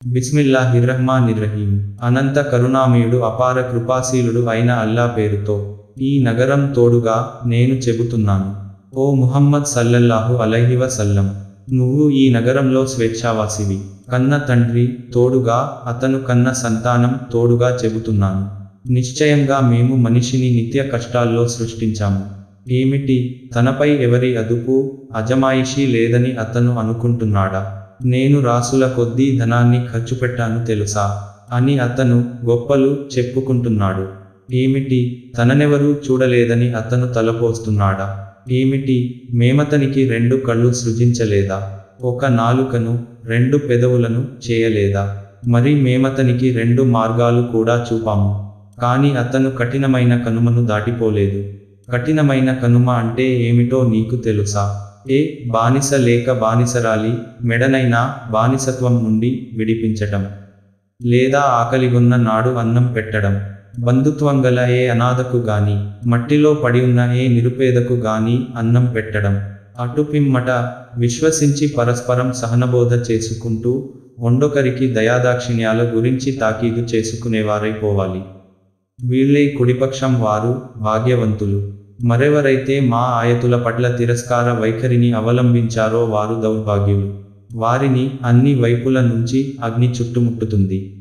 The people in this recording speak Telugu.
బిస్మిల్లాహిర్రహ్మానిర్రహీం అనంత కరుణామయుడు అపార కృపాశీలుడు అయిన అల్లా పేరుతో ఈ నగరం తోడుగా నేను చెబుతున్నాను ఓ ముహమ్మద్ సల్లల్లాహు అలైహి వసల్లం నువ్వు ఈ నగరంలో స్వేచ్ఛావాసివి కన్న తండ్రి తోడుగా అతను కన్న సంతానం తోడుగా చెబుతున్నాను నిశ్చయంగా మేము మనిషిని నిత్య కష్టాల్లో సృష్టించాము ఏమిటి తనపై ఎవరి అదుపు అజమాయిషీ లేదని అతను అనుకుంటున్నాడా నేను రాసుల కొద్దీ ధనాన్ని ఖర్చు పెట్టాను తెలుసా అని అతను గొప్పలు చెప్పుకుంటున్నాడు ఏమిటి తననెవరూ చూడలేదని అతను తలపోస్తున్నాడా ఏమిటి మేమతనికి రెండు కళ్ళు సృజించలేదా ఒక నాలుకను రెండు పెదవులను చేయలేదా మరి మేమతనికి రెండు మార్గాలు కూడా చూపాము కాని అతను కఠినమైన కనుమను దాటిపోలేదు కఠినమైన కనుమ అంటే ఏమిటో నీకు తెలుసా ఏ బానిస లేక బానిసరాలి మెడనైనా బానిసత్వం నుండి విడిపించటం లేదా ఆకలిగొన్న నాడు అన్నం పెట్టడం బంధుత్వం గల ఏ అనాథకు గాని మట్టిలో పడి ఉన్న ఏ నిరుపేదకు గాని అన్నం పెట్టడం అటుపిమ్మట విశ్వసించి పరస్పరం సహనబోధ చేసుకుంటూ ఒండొకరికి దయాదాక్షిణ్యాల గురించి తాకీదు చేసుకునేవారైపోవాలి వీళ్ళే కుడిపక్షం వారు భాగ్యవంతులు మరెవరైతే మా ఆయతుల పట్ల తిరస్కార వైఖరిని అవలంబించారో వారు దౌర్భాగ్యులు వారిని అన్ని వైపుల నుంచి అగ్ని చుట్టుముట్టుతుంది